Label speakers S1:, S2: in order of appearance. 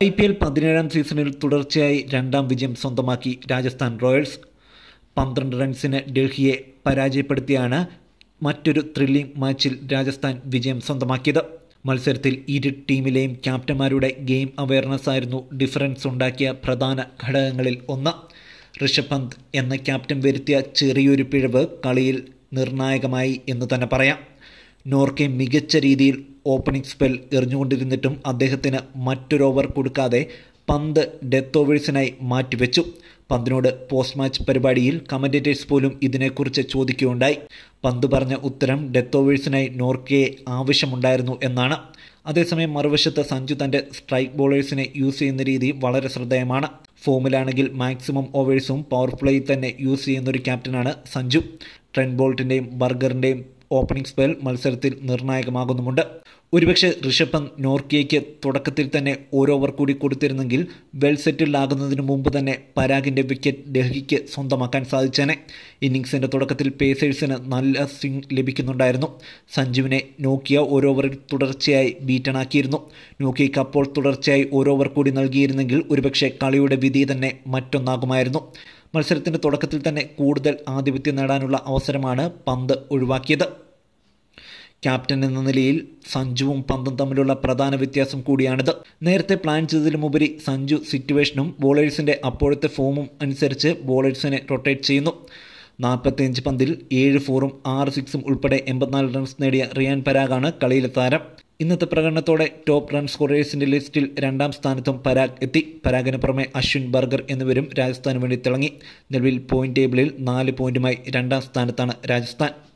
S1: I P L പതിനേഴാം സീസണിൽ തുടർച്ചയായി രണ്ടാം വിജയം സ്വന്തമാക്കി രാജസ്ഥാൻ റോയൽസ് പന്ത്രണ്ട് റൺസിന് ഡൽഹിയെ പരാജയപ്പെടുത്തിയാണ് മറ്റൊരു ത്രില്ലിംഗ് മാച്ചിൽ രാജസ്ഥാൻ വിജയം സ്വന്തമാക്കിയത് മത്സരത്തിൽ ഇരു ടീമിലെയും ക്യാപ്റ്റന്മാരുടെ ഗെയിം അവയർനെസ് ആയിരുന്നു ഡിഫറൻസ് ഉണ്ടാക്കിയ പ്രധാന ഘടകങ്ങളിൽ ഒന്ന് ഋഷഭ് പന്ത് എന്ന ക്യാപ്റ്റൻ വരുത്തിയ ചെറിയൊരു പിഴവ് കളിയിൽ നിർണായകമായി എന്ന് തന്നെ പറയാം നോർക്കെ മികച്ച രീതിയിൽ ഓപ്പണിംഗ് സ്പെൽ എറിഞ്ഞുകൊണ്ടിരുന്നിട്ടും അദ്ദേഹത്തിന് മറ്റൊരു ഓവർ കൊടുക്കാതെ പന്ത് ഡെത്ത് ഓവേഴ്സിനായി മാറ്റിവെച്ചു പന്തിനോട് പോസ്റ്റ് മാച്ച് പരിപാടിയിൽ കമൻറ്റേറ്റേഴ്സ് പോലും ഇതിനെക്കുറിച്ച് ചോദിക്കുകയുണ്ടായി പന്ത് പറഞ്ഞ ഉത്തരം ഡെത്ത് ഓവേഴ്സിനായി നോർക്കയെ ആവശ്യമുണ്ടായിരുന്നു എന്നാണ് അതേസമയം മറുവശത്ത് സഞ്ജു തൻ്റെ സ്ട്രൈക്ക് ബോളേഴ്സിനെ യൂസ് ചെയ്യുന്ന രീതി വളരെ ശ്രദ്ധേയമാണ് ഫോമിലാണെങ്കിൽ മാക്സിമം ഓവേഴ്സും പവർ പ്ലേയിൽ തന്നെ യൂസ് ചെയ്യുന്നൊരു ക്യാപ്റ്റനാണ് സഞ്ജു ട്രെൻ ബോൾട്ടിൻ്റെയും ബർഗറിൻ്റെയും ഓപ്പണിംഗ് സ്പെൽ മത്സരത്തിൽ നിർണായകമാകുന്നുമുണ്ട് ഒരുപക്ഷെ ഋഷഭ് പന്ത് നോർക്കിയയ്ക്ക് തുടക്കത്തിൽ തന്നെ ഒരു ഓവർ കൂടി കൊടുത്തിരുന്നെങ്കിൽ വെൽ സെറ്റിൽഡ് ആകുന്നതിന് മുമ്പ് തന്നെ പരാഗിൻ്റെ വിക്കറ്റ് ഡൽഹിക്ക് സ്വന്തമാക്കാൻ സാധിച്ചേനെ ഇന്നിങ്സിൻ്റെ തുടക്കത്തിൽ പേസേഴ്സിന് നല്ല സ്വിംഗ് ലഭിക്കുന്നുണ്ടായിരുന്നു സഞ്ജുവിനെ നോക്കിയ ഒരു ഓവറിൽ തുടർച്ചയായി ബീറ്റണാക്കിയിരുന്നു നോക്കിയയ്ക്ക് അപ്പോൾ തുടർച്ചയായി ഒരു ഓവർ കൂടി നൽകിയിരുന്നെങ്കിൽ ഒരുപക്ഷെ കളിയുടെ വിധി തന്നെ മറ്റൊന്നാകുമായിരുന്നു മത്സരത്തിൻ്റെ തുടക്കത്തിൽ തന്നെ കൂടുതൽ ആധിപത്യം നേടാനുള്ള അവസരമാണ് പന്ത് ഒഴിവാക്കിയത് ക്യാപ്റ്റൻ എന്ന നിലയിൽ സഞ്ജുവും പന്തും തമ്മിലുള്ള പ്രധാന വ്യത്യാസം കൂടിയാണിത് നേരത്തെ പ്ലാൻ ചെയ്തതിലുമുപരി സഞ്ജു സിറ്റുവേഷനും ബോളേഴ്സിൻ്റെ അപ്പോഴത്തെ ഫോമും അനുസരിച്ച് ബോളേഴ്സിനെ റൊട്ടേറ്റ് ചെയ്യുന്നു നാൽപ്പത്തിയഞ്ച് പന്തിൽ ഏഴ് ഫോറും ആറ് സിക്സും ഉൾപ്പെടെ എൺപത്തിനാല് റൺസ് നേടിയ റിയാൻ പരാഗാണ് കളിയിലെ താരം ഇന്നത്തെ പ്രകടനത്തോടെ ടോപ്പ് റൺ സ്കോറേഴ്സിന്റെ ലിസ്റ്റിൽ രണ്ടാം സ്ഥാനത്തും പരാഗ് എത്തി പരാഗിന് പുറമെ അശ്വിൻ ബർഗർ എന്നിവരും രാജസ്ഥാന് വേണ്ടി തിളങ്ങി നിലവിൽ പോയിന്റ് ടേബിളിൽ നാല് പോയിന്റുമായി രണ്ടാം സ്ഥാനത്താണ് രാജസ്ഥാൻ